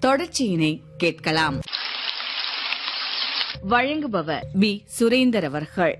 தொடர்ச்சியினை கேட்கலாம் வழங்குபவர் பி சுரேந்தர் அவர்கள்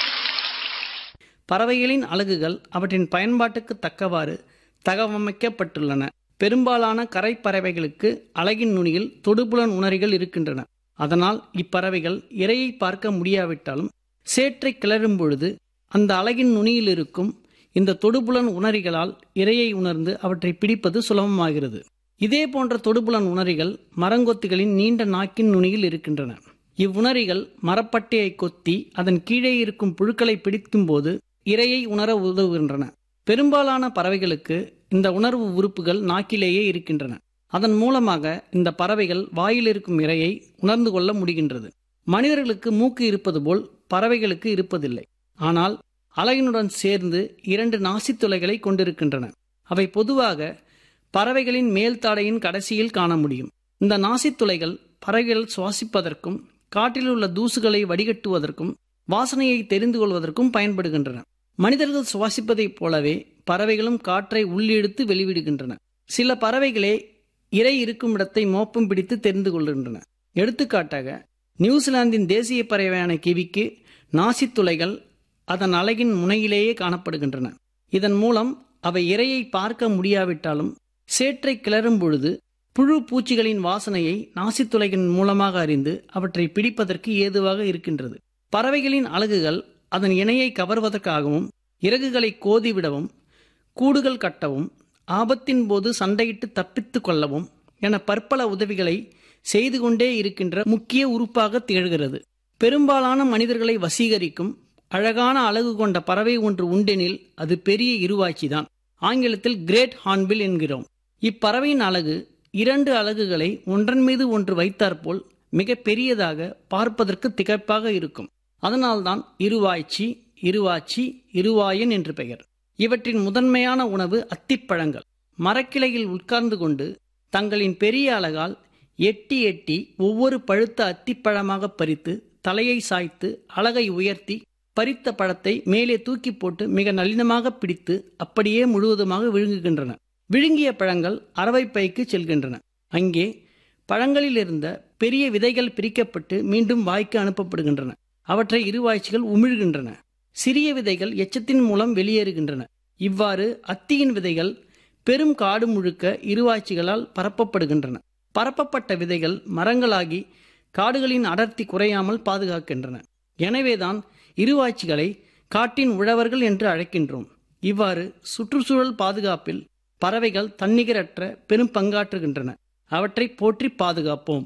பறவைகளின் அலகுகள் அவற்றின் பயன்பாட்டுக்கு தக்கவாறு தகவமைக்கப்பட்டுள்ளன பெரும்பாலான கரை பறவைகளுக்கு அலகின் நுனியில் தொடுபுலன் உணரிகள் இருக்கின்றன அதனால் இப்பறவைகள் இரையை பார்க்க முடியாவிட்டாலும் சேற்றை கிளறும் பொழுது அந்த அலகின் நுனியில் இருக்கும் இந்த தொடுபுலன் உணரிகளால் இரையை உணர்ந்து அவற்றை பிடிப்பது சுலபமாகிறது இதே போன்ற தொடுபுலன் உணரிகள் மரங்கொத்திகளின் நீண்ட நாக்கின் நுனியில் இருக்கின்றன இவ்வுணரிகள் மரப்பட்டையை கொத்தி அதன் கீழே இருக்கும் புழுக்களை பிடிக்கும்போது இரையை உணர உதவுகின்றன பெரும்பாலான பறவைகளுக்கு இந்த உணர்வு உறுப்புகள் நாக்கிலேயே இருக்கின்றன அதன் மூலமாக இந்த பறவைகள் வாயில் இருக்கும் இரையை உணர்ந்து கொள்ள முடிகின்றது மனிதர்களுக்கு மூக்கு இருப்பது போல் பறவைகளுக்கு இருப்பதில்லை ஆனால் அலகினுடன் சேர்ந்து இரண்டு நாசித்துளைகளை கொண்டிருக்கின்றன அவை பொதுவாக பறவைகளின் மேல் தாடையின் கடைசியில் காண முடியும் இந்த நாசித்துளைகள் பறவைகள் சுவாசிப்பதற்கும் காற்றில் உள்ள தூசுகளை வடிகட்டுவதற்கும் வாசனையை தெரிந்து கொள்வதற்கும் பயன்படுகின்றன மனிதர்கள் சுவாசிப்பதைப் போலவே பறவைகளும் காற்றை உள்ளிழுத்து வெளிவிடுகின்றன சில பறவைகளே இறை இருக்கும் இடத்தை மோப்பம் பிடித்து தெரிந்து கொள்கின்றன எடுத்துக்காட்டாக நியூசிலாந்தின் தேசிய பறவையான கிவிக்கு நாசித்துளைகள் அதன் அலகின் முனையிலேயே காணப்படுகின்றன இதன் மூலம் அவை இரையை பார்க்க முடியாவிட்டாலும் சேற்றை கிளறும் பொழுது புழு பூச்சிகளின் வாசனையை நாசித்துளைகளின் மூலமாக அறிந்து அவற்றை பிடிப்பதற்கு ஏதுவாக இருக்கின்றது பறவைகளின் அலகுகள் அதன் இணையை கவர்வதற்காகவும் இறகுகளை கோதிவிடவும் கூடுகள் கட்டவும் ஆபத்தின் போது சண்டையிட்டு தப்பித்து கொள்ளவும் என பற்பல உதவிகளை செய்து கொண்டே இருக்கின்ற முக்கிய உறுப்பாக திகழ்கிறது பெரும்பாலான மனிதர்களை வசீகரிக்கும் அழகான அழகு கொண்ட பறவை ஒன்று உண்டெனில் அது பெரிய இருவாய்ச்சிதான் ஆங்கிலத்தில் கிரேட் ஹார்ன்பில் என்கிறோம் இப்பறவையின் அழகு இரண்டு அலகுகளை ஒன்றன் மீது ஒன்று வைத்தாற்போல் மிக பெரியதாக பார்ப்பதற்கு திகைப்பாக இருக்கும் அதனால்தான் இருவாய்ச்சி இருவாச்சி இருவாயன் என்று பெயர் இவற்றின் முதன்மையான உணவு அத்திப்பழங்கள் மரக்கிளையில் உட்கார்ந்து கொண்டு தங்களின் பெரிய அழகால் எட்டி எட்டி ஒவ்வொரு பழுத்த அத்திப்பழமாக பறித்து தலையை சாய்த்து அழகை உயர்த்தி பறித்த பழத்தை மேலே தூக்கி போட்டு மிக நளினமாக பிடித்து அப்படியே முழுவதுமாக விழுங்குகின்றன விழுங்கிய பழங்கள் அரவைப்பைக்கு செல்கின்றன அங்கே பழங்களில் இருந்த பெரிய விதைகள் பிரிக்கப்பட்டு மீண்டும் வாய்க்கு அனுப்பப்படுகின்றன அவற்றை இருவாய்ச்சிகள் உமிழ்கின்றன சிறிய விதைகள் எச்சத்தின் மூலம் வெளியேறுகின்றன இவ்வாறு அத்தியின் விதைகள் பெரும் காடு முழுக்க இருவாய்ச்சிகளால் பரப்பப்படுகின்றன பரப்பப்பட்ட விதைகள் மரங்களாகி காடுகளின் அடர்த்தி குறையாமல் பாதுகாக்கின்றன எனவேதான் இருவாய்ச்சிகளை காட்டின் உழவர்கள் என்று அழைக்கின்றோம் இவ்வாறு சுற்றுச்சூழல் பாதுகாப்பில் பறவைகள் தன்னிகரற்ற பெரும் பங்காற்றுகின்றன அவற்றை போற்றி பாதுகாப்போம்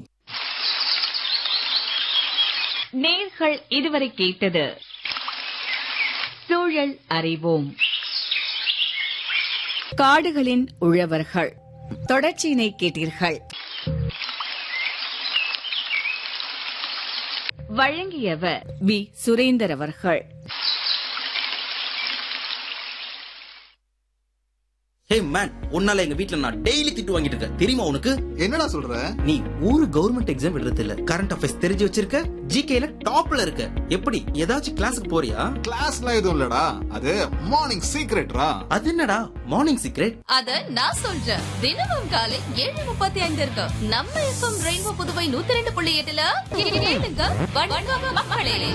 நேர்கள் இதுவரை கேட்டது சூழல் அறிவோம் காடுகளின் உழவர்கள் தொடர்ச்சியினை கேட்டீர்கள் வழங்கியவர் வி சுரேந்தர் அவர்கள் ஹே மேன் உன்னால எங்க வீட்ல நான் டெய்லி திட்டு வாங்கிட்டு இருக்கேன் தெரியுமா உனக்கு என்னடா சொல்ற நீ ஒரு கவர்மெண்ட் எக்ஸாம் எழுதுறது இல்ல கரண்ட் அஃபேர்ஸ் தெரிஞ்சு வச்சிருக்க ஜிகேல டாப்ல இருக்க எப்படி ஏதாச்சும் கிளாஸுக்கு போறியா கிளாஸ்லாம் எதுவும் இல்லடா அது மார்னிங் சீக்ரெட்ரா அது என்னடா மார்னிங் சீக்ரெட் அத நான் சொல்றேன் தினமும் காலை ஏழு முப்பத்தி ஐந்து இருக்கு நம்ம எஃப்எம் ரெயின்போ புதுவை நூத்தி ரெண்டு புள்ளி எட்டுல கேளுங்க வணக்கம் மக்களே